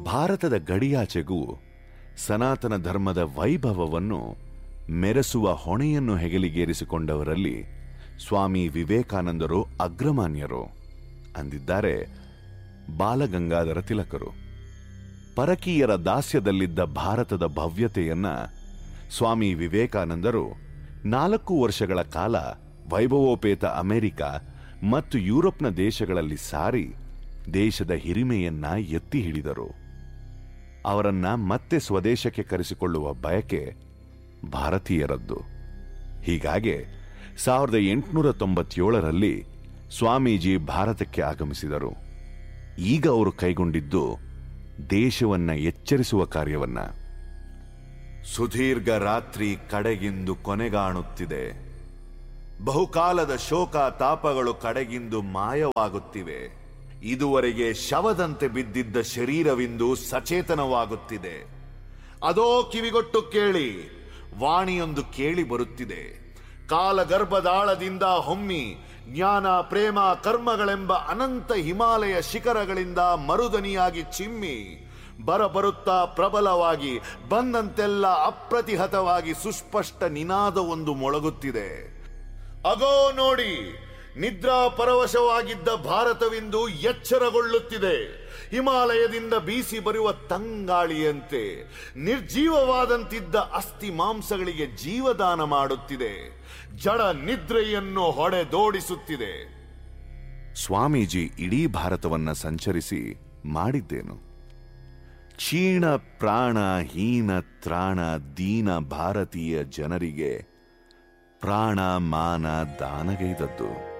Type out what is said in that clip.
ಭಾರತದ ಗಡಿಯಾಚೆಗೂ ಸನಾತನ ಧರ್ಮದ ವೈಭವವನ್ನು ಮೆರೆಸುವ ಹೊಣೆಯನ್ನು ಹೆಗಲಿಗೇರಿಸಿಕೊಂಡವರಲ್ಲಿ ಸ್ವಾಮಿ ವಿವೇಕಾನಂದರು ಅಗ್ರಮಾನ್ಯರು ಅಂದಿದ್ದಾರೆ ಬಾಲಗಂಗಾಧರ ತಿಲಕರು ಪರಕೀಯರ ದಾಸ್ಯದಲ್ಲಿದ್ದ ಭಾರತದ ಭವ್ಯತೆಯನ್ನ ಸ್ವಾಮಿ ವಿವೇಕಾನಂದರು ನಾಲ್ಕು ವರ್ಷಗಳ ಕಾಲ ವೈಭವೋಪೇತ ಅಮೆರಿಕ ಮತ್ತು ಯುರೋಪ್ನ ದೇಶಗಳಲ್ಲಿ ಸಾರಿ ದೇಶದ ಹಿರಿಮೆಯನ್ನ ಎತ್ತಿ ಹಿಡಿದರು ಅವರನ್ನ ಮತ್ತೆ ಸ್ವದೇಶಕ್ಕೆ ಕರೆಸಿಕೊಳ್ಳುವ ಬಯಕೆ ಭಾರತೀಯರದ್ದು ಹೀಗಾಗಿ ಸಾವಿರದ ಎಂಟುನೂರ ತೊಂಬತ್ತೇಳರಲ್ಲಿ ಸ್ವಾಮೀಜಿ ಭಾರತಕ್ಕೆ ಆಗಮಿಸಿದರು ಈಗ ಅವರು ಕೈಗೊಂಡಿದ್ದು ದೇಶವನ್ನ ಎಚ್ಚರಿಸುವ ಕಾರ್ಯವನ್ನ ಸುದೀರ್ಘ ರಾತ್ರಿ ಕಡೆಗಿಂದು ಕೊನೆಗಾಣುತ್ತಿದೆ ಬಹುಕಾಲದ ಶೋಕ ತಾಪಗಳು ಕಡೆಗಿಂದು ಮಾಯವಾಗುತ್ತಿವೆ ಇದುವರೆಗೆ ಶವದಂತೆ ಬಿದ್ದಿದ್ದ ಶರೀರವಿಂದು ಸಚೇತನವಾಗುತ್ತಿದೆ ಅದೋ ಕಿವಿಗೊಟ್ಟು ಕೇಳಿ ವಾಣಿಯೊಂದು ಕೇಳಿ ಬರುತ್ತಿದೆ ಕಾಲಗರ್ಭದಾಳದಿಂದ ಹೊಮ್ಮಿ ಜ್ಞಾನ ಪ್ರೇಮ ಕರ್ಮಗಳೆಂಬ ಅನಂತ ಹಿಮಾಲಯ ಶಿಖರಗಳಿಂದ ಮರುದನಿಯಾಗಿ ಚಿಮ್ಮಿ ಬರಬರುತ್ತಾ ಪ್ರಬಲವಾಗಿ ಬಂದಂತೆಲ್ಲ ಅಪ್ರತಿಹತವಾಗಿ ಸುಸ್ಪಷ್ಟ ನಿನಾದವೊಂದು ಮೊಳಗುತ್ತಿದೆ ಅಗೋ ನೋಡಿ ನಿದ್ರಾ ಪರವಶವಾಗಿದ್ದ ಭಾರತವಿಂದು ಎಚ್ಚರಗೊಳ್ಳುತ್ತಿದೆ ಹಿಮಾಲಯದಿಂದ ಬೀಸಿ ಬರುವ ತಂಗಾಳಿಯಂತೆ ನಿರ್ಜೀವವಾದಂತಿದ್ದ ಅಸ್ಥಿ ಮಾಂಸಗಳಿಗೆ ಜೀವದಾನ ಮಾಡುತ್ತಿದೆ ಜಡ ನಿದ್ರೆಯನ್ನು ಹೊಡೆದೋಡಿಸುತ್ತಿದೆ ಸ್ವಾಮೀಜಿ ಇಡೀ ಭಾರತವನ್ನ ಸಂಚರಿಸಿ ಮಾಡಿದ್ದೇನು ಕ್ಷೀಣ ಪ್ರಾಣ ಹೀನ ತ್ರಾಣ ದೀನ ಭಾರತೀಯ ಜನರಿಗೆ ಪ್ರಾಣ ಮಾನ ದಾನಗೈದದ್ದು